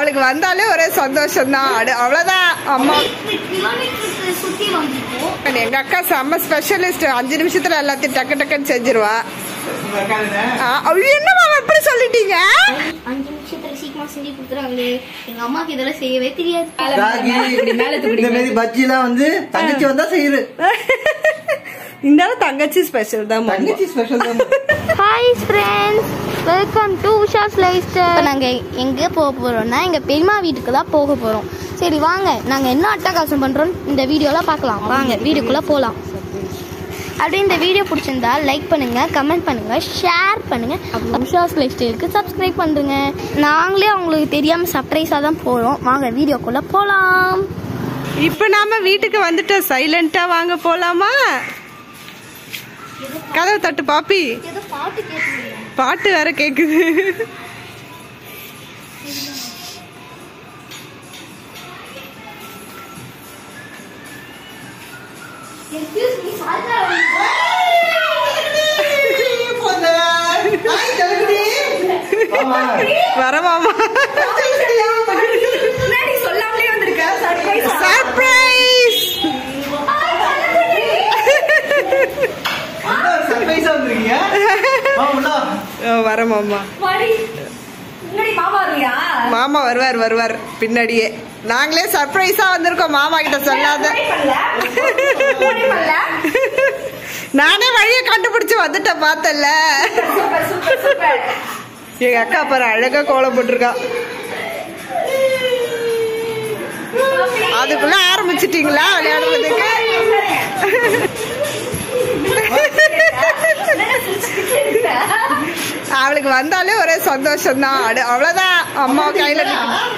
அவளுக்கு வந்தாலே ஒரே சந்தோஷம் தான் அவ்வளவுதான் அம்மா கிலோமீட்டருக்கு சுத்தி வந்திருக்கோம் எங்க அக்கா செம்ம ஸ்பெஷலிஸ்ட் அஞ்சு நிமிஷத்துல எல்லாத்தையும் டக்கு டக்குன்னு செஞ்சிருவா ஆ, ஐயோ, என்ன மாமா இப்படி சொல்லிட்டீங்க அஞ்சு நிமிஷத்துல சீக்கிரமா செஞ்சு கொடுத்துறாங்களே எங்க அம்மாக்கு இதெல்லாம் செய்யவே தெரியாது ராகி இப்படி மேல தூக்கி இந்த மாதிரி பஜ்ஜி எல்லாம் வந்து தங்கச்சி வந்தா செய்யுது இருந்தாலும் தங்கச்சி ஸ்பெஷல் தான் மாமா. தங்கச்சி ஸ்பெஷல் தான் hi friends welcome to Usha's life style நாங்கள் எங்கே போக போகிறோம்னா எங்கள் பெரியம்மா வீட்டுக்கு தான் போக போகிறோம் சரி வாங்க நாங்கள் என்ன அட்டகாசம் பண்ணுறோம் இந்த வீடியோலாம் பார்க்கலாம் வாங்க வீடியோக்குள்ளே போகலாம் அப்படியே இந்த வீடியோ பிடிச்சிருந்தா லைக் பண்ணுங்க கமெண்ட் பண்ணுங்க ஷேர் பண்ணுங்க அப்புறம் உஷாஸ் லைஃப் ஸ்டைலுக்கு சப்ஸ்கிரைப் பண்ணுங்க நாங்களே அவங்களுக்கு தெரியாமல் சர்ப்ரைஸாக தான் போகிறோம் வாங்க வீடியோக்குள்ளே போகலாம் இப்ப நாம வீட்டுக்கு வந்துட்டோம் சைலண்டா வாங்க போலாமா கதவு தட்டு பாப்பி ஏதோ பாட்டு கேட்குறீங்க பாட்டு வேற கேக்குது வரவாமா சொல்லாமலே வந்திருக்க சர்ப்ரைஸ் சர்ப்ரைஸ் சர்ப்ரைஸா வந்திருக்கீங்க வா, உள்ள வா. வர மாமா வாடி முன்னாடி மாமா இல்லையா மாமா வருவார் வருவார் பின்னாடியே நாங்களே சர்ப்ரைஸா வந்திருக்கோம் மாமா கிட்ட சொல்லாத பண்ணல நானே வழியை கண்டுபிடிச்சு வந்துட்டேன் பார்த்தல சூப்பர் சூப்பர் சூப்பர் எங்க அக்கா பாரு அழகா கோலம் போட்டிருக்கா அதுக்குள்ள ஆரம்பிச்சிட்டீங்களா விளையாடுறதுக்கு அவளுக்கு வந்தாலே ஒரே சந்தோஷம் தான் அவ்வளவுதான் அம்மா கையில நிக்கும்.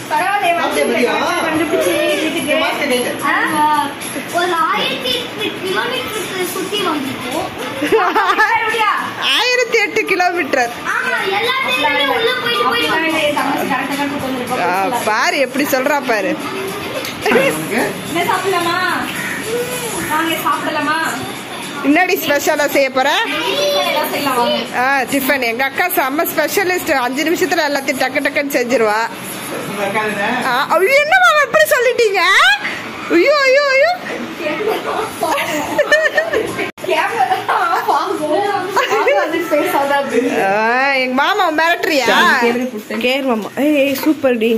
ஒரு ஆயிரத்தி எட்டு கிலோமீட்டருக்கு சுத்தி வந்திருக்கோம் ஆயிரத்தி எட்டு கிலோமீட்டர் ஆமா எல்லாத்தையும் உள்ள போயிட்டு போயிட்டு ஆ, பாரு எப்படி சொல்றா பாரு உனக்கு? என்ன சாப்பிடலாமா வாங்க சாப்பிடலாமா முன்னாடி ஸ்பெஷலா செய்ய போற எல்லாம் செய்யலாம் வாங்க ஆ டிஃபன் எங்க அக்கா செம்ம ஸ்பெஷலிஸ்ட் அஞ்சு நிமிஷத்துல எல்லாத்தையும் டக்கு டக்குன்னு செஞ்சிருவா ஆ, ஐயோ என்ன மாமா இப்படி சொல்லிட்டீங்க ஐயோ ஐயோ ஐயோ ஆ, எங்க மாமா மிரட்டுறியா கேர் மாமா ஏய் சூப்பர் டி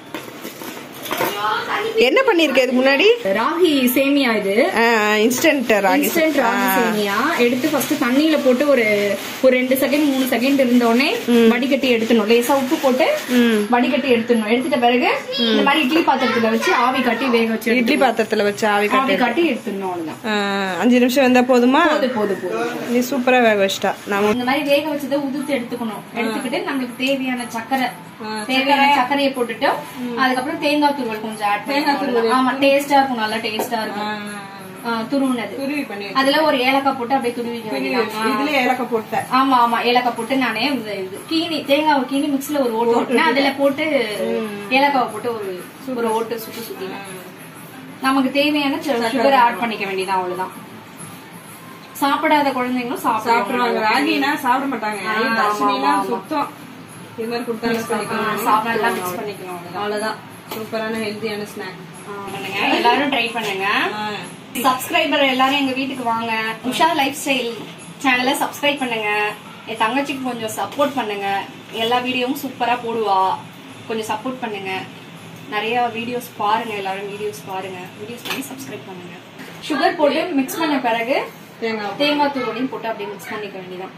என்ன பண்ணிருக்க இதுக்கு முன்னாடி ராகி சேமியா இது இன்ஸ்டன்ட் ராகி இன்ஸ்டன்ட் ராகி ஆ. சேமியா எடுத்து ஃபர்ஸ்ட் தண்ணியில போட்டு ஒரு ஒரு ரெண்டு செகண்ட் மூணு செகண்ட் இருந்த உடனே வடிகட்டி எடுத்துடணும் லேசா உப்பு போட்டு ம். வடிகட்டி எடுத்துடணும் எடுத்துட்ட பிறகு இந்த மாதிரி இட்லி பாத்திரத்துல வச்சு ஆவி காட்டி வேக வச்சு இட்லி எடுத்துடணும். பாத்திரத்துல வச்சு ஆவி ஆவி காட்டு காட்டி எடுத்துடணும் அவ்வளவுதான் ஆ, அஞ்சு நிமிஷம் வந்தா போதுமா போது போது போது நீ சூப்பரா வேக வச்சிட்டா நாம இந்த மாதிரி வேக வச்சதை உதுத்து எடுத்துக்கணும் எடுத்துக்கிட்டு நம்மளுக்கு தேவையான சக்கரை தேவையான சர்க்கரையை போட்டுட்டு அதுக்கப்புறம் தேங்காய் துருவல் கொஞ்சம் ஆட் தேங்காய் துருவல் ஆமா டேஸ்டா இருக்கும் நல்லா டேஸ்டா இருக்கும் ஆ, துருவுனது துருவி பண்ணி அதுல ஒரு ஏலக்காய் போட்டு அப்படியே துருவிக்க வேண்டியதுதான். ஆ. இதுல ஏலக்காய் போட்டேன் ஆமா ஆமா ஏலக்காய் போட்டு நானே இந்த இது கீனி தேங்காவை கீனி மிக்ஸ்ல ஒரு ஓட்டு ஓட்டுனேன் அதுல போட்டு ஏலக்காவை போட்டு ஒரு ஒரு ஓட்டு சுத்தி சுத்தி நமக்கு தேவையான சுகர் ஆட் பண்ணிக்க வேண்டியதான் அவ்வளவுதான் சாப்பிடாத குழந்தைங்களும் சாப்பிடுவாங்க சாப்பிடுவாங்க ராகினா சாப்பிட மாட்டாங்க ஆ, ஆமா, தர்ஷினினா ஆமா. சுத்தம் இது மாதிரி கொடுத்தாலும் சாப்பிடலாம் மிக்ஸ் பண்ணிக்கணும் அவ்வளவுதான். அவ்வளவுதான் சூப்பரான ஹெல்த்தியான ஸ்நாக் ஆ, பண்ணுங்க எல்லாரும் ட்ரை பண்ணுங்க சப்ஸ்கிரைபர் எல்லாரும் எங்க வீட்டுக்கு வாங்க உஷா லைஃப் ஸ்டைல் சேனலை சப்ஸ்கிரைப் பண்ணுங்க என் தங்கச்சிக்கு கொஞ்சம் சப்போர்ட் பண்ணுங்க எல்லா வீடியோவும் சூப்பரா போடுவா கொஞ்சம் சப்போர்ட் பண்ணுங்க நிறைய வீடியோஸ் பாருங்க எல்லாரும் வீடியோஸ் பாருங்க வீடியோஸ் பண்ணி சப்ஸ்கிரைப் பண்ணுங்க சுகர் போட்டு மிக்ஸ் பண்ண பிறகு தேங்காய் தேங்காய் தூளையும் போட்டு அப்படியே மிக்ஸ் பண்ணிக்க வேண்டியதான்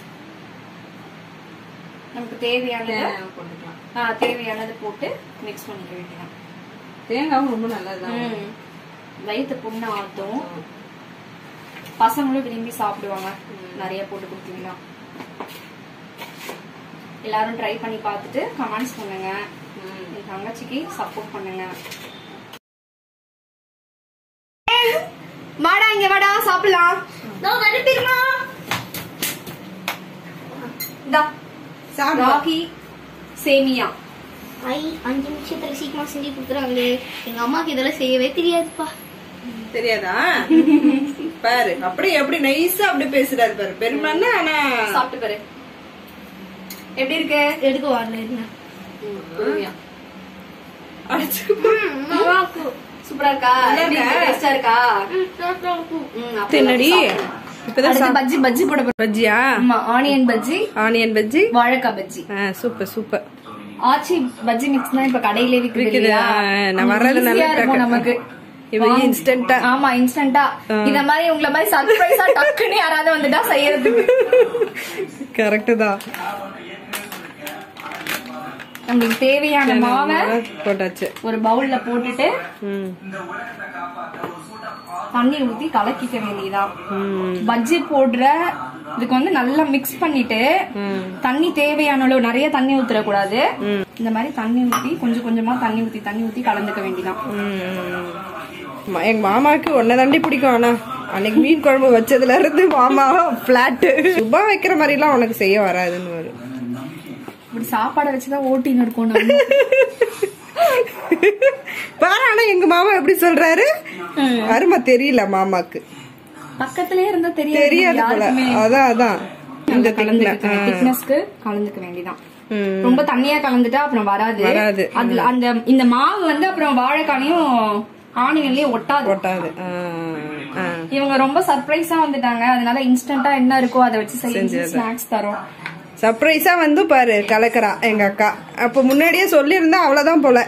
நமக்கு தேவையானது தேங்காய் போட்டுக்கலாம் ஆ, தேவையானது போட்டு மிக்ஸ் பண்ணிக்க வேண்டியதான் தேங்காவும் ரொம்ப நல்லதுதான் ம். வயிற்று புண்ணு ஆத்தும் பசங்களும் விரும்பி சாப்பிடுவாங்க நிறைய போட்டு கொடுத்தீங்கன்னா எல்லாரும் ட்ரை பண்ணி பார்த்துட்டு கமெண்ட்ஸ் பண்ணுங்க என் தங்கச்சிக்கு சப்போர்ட் பண்ணுங்க வாடா இங்க வாடா சாப்பிடலாம் வரப்பிருமா இந்தா சாப்பிடலாம் ராகி சேமியா ஐ அஞ்சு நிமிஷத்துல சீக்கிரமா செஞ்சு கொடுத்துறாங்களே எங்க அம்மாக்கு இதெல்லாம் செய்யவே தெரியாதுப்பா தெரியாதா பாரு அப்படி எப்படி நைஸா அப்படி பேசுறாரு பாரு பெருமான்னா ஆனா சாப்பிட்டு பாரு எப்படி இருக்கு எடுக்க வரல இருங்க பொறுமையா. சூப்பரா இருக்கா எப்படி இருக்கு? டேஸ்டா இருக்கா ம், அப்ப என்னடி இப்பதான் அடுத்து சாப்~ பஜ்ஜி பஜ்ஜி போட போறோம். பஜ்ஜியா ஆமா ஆனியன் பஜ்ஜி ஆனியன் பஜ்ஜி வாழைக்காய் பஜ்ஜி ஆ சூப்பர் சூப்பர் ஆச்சி பஜ்ஜி மிக்ஸ் தான் இப்ப கடையிலே விக்குது விக்குது. இல்லையா? ஆ, நான் கொஞ்சம் வர்றதுனால easy-ஆ இருக்கும் டக்கு- நமக்கு இவ இன்ஸ்டன்டா ஆமா இன்ஸ்டன்டா இந்த மாதிரி உங்களை மாதிரி சர்ப்ரைஸா டக்குன்னு யாராவது வந்துட்டா செய்யறதுக்கு கரெக்ட் தான் உங்களுக்கு தேவையான மாவை போட்டாச்சு ஒரு பவுல்ல போட்டுட்டு ம் தண்ணி ஊத்தி கலக்கிக்க வேண்டியதான் ம் பஜ்ஜி போடுற இதுக்கு வந்து நல்லா மிக்ஸ் பண்ணிட்டு தண்ணி தேவையான அளவு நிறைய தண்ணி ஊத்துறக்கூடாது இந்த மாதிரி தண்ணி ஊத்தி கொஞ்சம் கொஞ்சமா தண்ணி ஊத்தி தண்ணி ஊத்தி கலந்துக்க வேண்டியதான் ம். எங்க மாமாக்கு ஒன்ன தாண்டி பிடிக்கும் ஆனா அன்னைக்கு மீன் குழம்பு வச்சதுல இருந்து மாமா பிளாட் சுபா வைக்கிற மாதிரி எல்லாம் உனக்கு செய்ய வராதுன்னு வரும் இப்படி சாப்பாடை வச்சுதான் ஓட்டின்னு இருக்கோம் நம்ம பாரு ஆனா எங்க மாமா எப்படி சொல்றாரு அருமை தெரியல மாமாக்கு பக்கத்திலே இருந்தா தெரியாது தெரியாது போல யாருக்குமே அதான் அதான் இந்த கலந்துக்க திக்ன திக்னஸ்க்கு கலந்துக்க வேண்டியதான் ம். ரொம்ப தண்ணியா கலந்துட்டா அப்புறம் வராது வராது. அதுல அந்த இந்த மாவு வந்து அப்புறம் வாழைக்கானையும் ஆனியன்லயும் ஒட்டாது போட்டாது ஆ, ஆ. இவங்க ரொம்ப சர்ப்ரைஸா வந்துட்டாங்க அதனால இன்ஸ்டன்டா என்ன இருக்கோ அதை வச்சு செஞ்சு செஞ்சது. ஸ்நாக்ஸ் தரோம் சர்ப்ரைஸா வந்து பாரு கலக்கறா எங்க அக்கா அப்ப முன்னாடியே சொல்லியிருந்தா அவ்வளவுதான் போல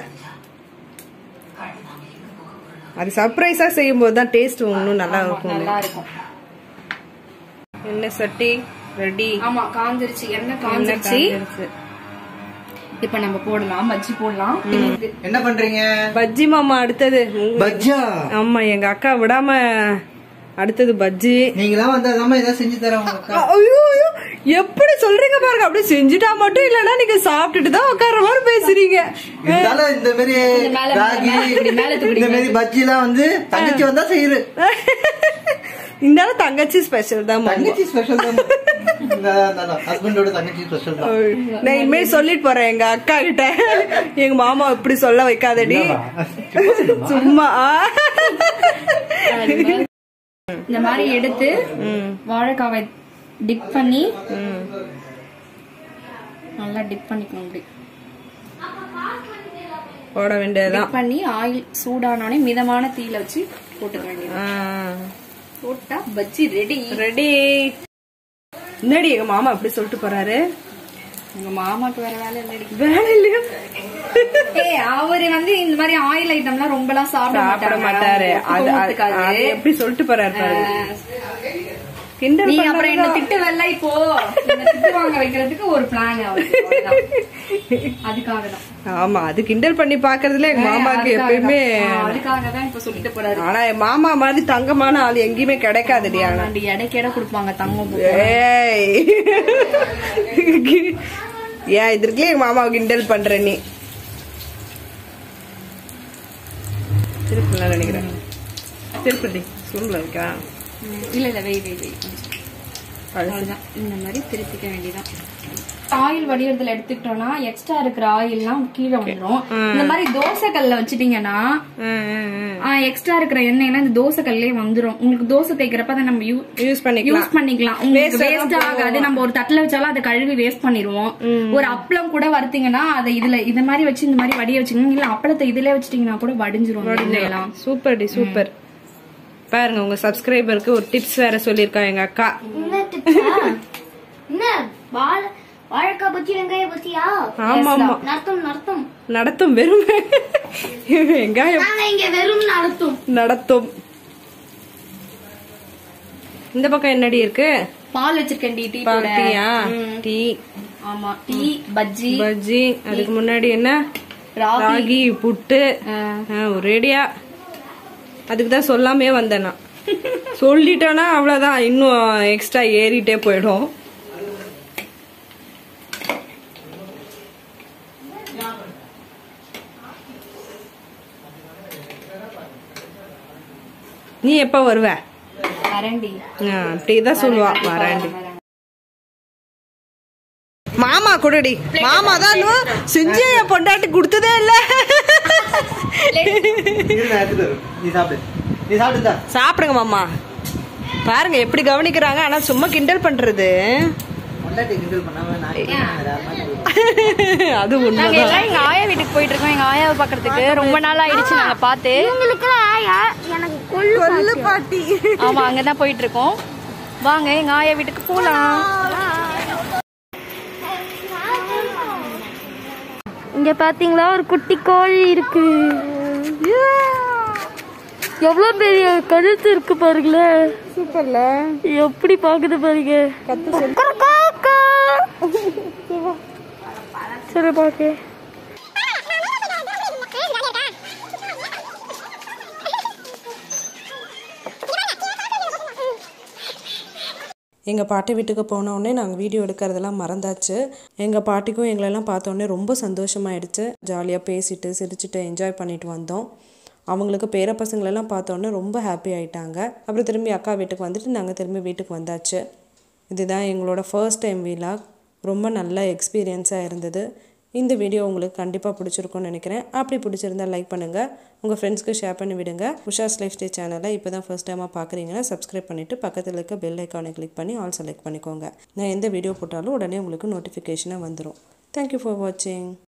அது சர்ப்ரைஸா செய்யும் போது தான் டேஸ்ட் இன்னும் நல்லா இருக்கும் நல்லா இருக்கும் என்ன சட்டி ரெடி ஆமா காஞ்சிருச்சு எண்ணெய் காஞ்சிருச்சு இப்ப நம்ம போடலாம் பஜ்ஜி போடலாம் இது என்ன பண்றீங்க பஜ்ஜி மாமா அடுத்தது உங்க- பஜ்ஜா ஆமா எங்க அக்கா விடாம அடுத்தது பஜ்ஜி நீங்களாம் வந்து அதாம ஏதாவது செஞ்சு தரேன் உங்க அக்கா ஐயோ ஐயோ எப்படி சொல்றீங்க பாருங்க அப்படியே செஞ்சுட்டா மட்டும் இல்லனா நீங்க சாப்பிட்டுட்டு தான் உட்கார்ற மாதிரி பேசுறீங்க இருந்தாலும் இந்த மாதிரி இந்த மேல, ராகி மேல, இப்படி மேல தூக்கி இந்த மாதிரி பஜ்ஜி எல்லாம் வந்து தங்கச்சி வந்தா செய்யுது இருந்தாலும் தங்கச்சி ஸ்பெஷல் தான் மாமா தங்கச்சி ஸ்பெஷல் தான் ஹஸ்பண்டோட தங்கச்சி ஸ்பெஷல் தான் நான் இனிமேல் சொல்லிட்டு போறேன் எங்க அக்கா கிட்ட எங்க மாமா இப்படி சொல்ல வைக்காதடி சும்மா இந்த மாதிரி எடுத்து வாழைக்காவை டிப் பண்ணி நல்லா டிப் பண்ணிக்கணும் இப்படி போட வேண்டியதுதான் டிப் பண்ணி ஆயில் சூடானோடனே மிதமான தீயில வச்சு போட்டுக்க வேண்டியது போட்டா பஜ்ஜி ரெடி ரெடி என்னடி எங்க மாமா அப்படி சொல்லிட்டு போறாரு உங்க மாமாக்கு வேற வேலை இல்லடி வேலை இல்லையா ஏய் அவரு வந்து இந்த மாதிரி ஆயில் ஐட்டம்லாம் ரொம்பலாம் சாப்பிட சாப்பிட மாட்டாங்க. மாட்டாரு அது ஒத்துக்கவும் அது- ஒத்துக்காது. அது எப்படி சொல்லிட்டு போறாரு பாருங்க கிண்டல் நீ அப்புறம் என்ன பண்ணாதான். திட்டு வரல இப்போ என்ன திட்டு வாங்க வைக்கிறதுக்கு ஒரு பிளான் அதுக்காக தான் ஆமா அது கிண்டல் பண்ணி பாக்குறதுல எங்க மாமாக்கு எப்பயுமே அதுக்காக தான் இப்ப சொல்லிட்டு போறாரு ஆனா என் மாமா மாதிரி தங்கமான ஆள் எங்கேயுமே கிடைக்காதுடி ஆனா ஆனாண்டி எடைக்கு எடை கொடுப்பாங்க தங்கம் ஏய் ஏன் இதற்குள்ளே எங்க மாமாவை கிண்டல் பண்ற நீ திருப்பலாம் நினைக்கிறேன் திருப்பதி சூழ்நிலை இருக்கா இல்ல இல்ல வெய் வெய் வெய் அவ்வளவுதான் இந்த மாதிரி திருப்பிக்க வேண்டியதான் ஆயில் வடிவத்துல எடுத்துக்கிட்டோம்னா எக்ஸ்ட்ரா இருக்கிற ஆயில்லாம் கீழே வந்துரும் இந்த மாதிரி தோசை கல்ல வச்சுட்டீங்கன்னா எக்ஸ்ட்ரா இருக்கிற எண்ணெய்லாம் இந்த தோசை கல்லே வந்துரும் உங்களுக்கு தோசை தேய்க்கிறப்ப அதை நம்ம யூஸ் பண்ணிக்கலாம் யூஸ் பண்ணிக்கலாம் உங்களுக்கு Waste எல்லாம் வேஸ்ட் ஆகாது நம்ம ஒரு தட்டுல வச்சாலும் அதை கழுவி வேஸ்ட் பண்ணிடுவோம் ஒரு அப்பளம் கூட வறுத்தீங்கன்னா அதை இதுல இந்த மாதிரி வச்சு இந்த மாதிரி வடிய வச்சுக்கோங்க இல்ல அப்பளத்தை இதுல வச்சிட்டீங்கன்னா கூட வடிஞ்சிரும் அந்த எண்ணெயெல்லாம் சூப்பர் டி சூப்பர் பாருங்க உங்க சப்ஸ்கிரைபருக்கு ஒரு டிப்ஸ் வேற சொல்லிருக்கா எங்க அக்கா என்ன டிப்ஸா என்ன வாழை வாழைக்காய் பச்சி வெங்காய பச்சியா ஆமா ஆமா நடத்தும் நடத்தும் நடத்தும் வெறும் வெங்காயம் நாங்க இங்க வெறும் நடத்தும் நடத்தும் இந்த பக்கம் என்னடி இருக்கு பால் வச்சிருக்கேன் டீ பால் போட டீயா டீ ஆமா டீ பஜ்ஜி பஜ்ஜி அதுக்கு முன்னாடி என்ன ராகி ராகி புட்டு ஆ, ஒரேடியா அதுக்கு தான் சொல்லாமே வந்தேன் நான் சொல்லிட்டேன்னா அவ்வளவுதான் இன்னும் எக்ஸ்ட்ரா ஏறிட்டே போயிடும் நீ எப்ப வருவ வரண்டி ஆ, அப்படிதான் சொல்லுவா வராண்டி மாமா குடுடி மாமா தான் இன்னும் செஞ்சு என் பொண்டாட்டி கொடுத்ததே இல்ல இரு, நான் எடுத்துட்டு வரேன். நீ சாப்பிடு நீ சாப்பிட்டுதா சாப்பிடுங்க மாமா பாருங்க எப்படி கவனிக்கிறாங்க ஆனா சும்மா கிண்டல் பண்றது பொண்டாட்டி கிண்டல் பண்ணாம நான் கிண்டல் பண்ண வேற யாருமா தெரியும். அது நாங்க உண்மைதான் எல்லாம் எங்க ஆயா வீட்டுக்கு போயிட்டு இருக்கோம் எங்க ஆயாவை பாக்குறதுக்கு ரொம்ப நாள் ஆயிடுச்சு நாங்க பார்த்து உங்களுக்கு எனக்கு கொள்ளு கொல்லு பாட்டி ஆமா அங்கதான் போயிட்டு இருக்கோம் வாங்க எங்க ஆயா வீட்டுக்கு போலாம் இங்க பாத்தீங்களா ஒரு குட்டி கோழி இருக்கு எவ்வளவு பெரிய கழுத்து இருக்கு பாருங்களேன் சூப்பர்ல எப்படி பாக்குது பாருங்க கத்து சொல்லு சரி பாக்க எங்கள் பாட்டி வீட்டுக்கு போன உடனே நாங்கள் வீடியோ எடுக்கிறதெல்லாம் மறந்தாச்சு எங்கள் பாட்டிக்கும் எங்களெல்லாம் பார்த்த உடனே ரொம்ப சந்தோஷமாயிடுச்சு ஜாலியாக பேசிட்டு சிரிச்சுட்டு என்ஜாய் பண்ணிட்டு வந்தோம் அவங்களுக்கு பேர பசங்களெல்லாம் பார்த்த உடனே ரொம்ப ஹாப்பி ஆயிட்டாங்க அப்புறம் திரும்பி அக்கா வீட்டுக்கு வந்துட்டு நாங்கள் திரும்பி வீட்டுக்கு வந்தாச்சு இதுதான் எங்களோட ஃபர்ஸ்ட் டைம் வீலாக் ரொம்ப நல்ல எக்ஸ்பீரியன்ஸாக இருந்தது இந்த வீடியோ உங்களுக்கு கண்டிப்பாக பிடிச்சிருக்கும்னு நினைக்கிறேன் அப்படி பிடிச்சிருந்தா லைக் பண்ணுங்கள் உங்கள் ஃப்ரெண்ட்ஸ்க்கு ஷேர் பண்ணி விடுங்க உஷாஸ் லைஃப் ஸ்டைல் சேனலை இப்போ தான் ஃபர்ஸ்ட் டைமாக பார்க்குறீங்கன்னா சப்ஸ்கிரைப் பண்ணிவிட்டு பக்கத்தில் இருக்க பெல் ஐக்கானை கிளிக் பண்ணி ஆல் செலக்ட் பண்ணிக்கோங்க நான் எந்த வீடியோ போட்டாலும் உடனே உங்களுக்கு நோட்டிஃபிகேஷனாக வந்துடும் தேங்க்யூ ஃபார் வாட்சிங்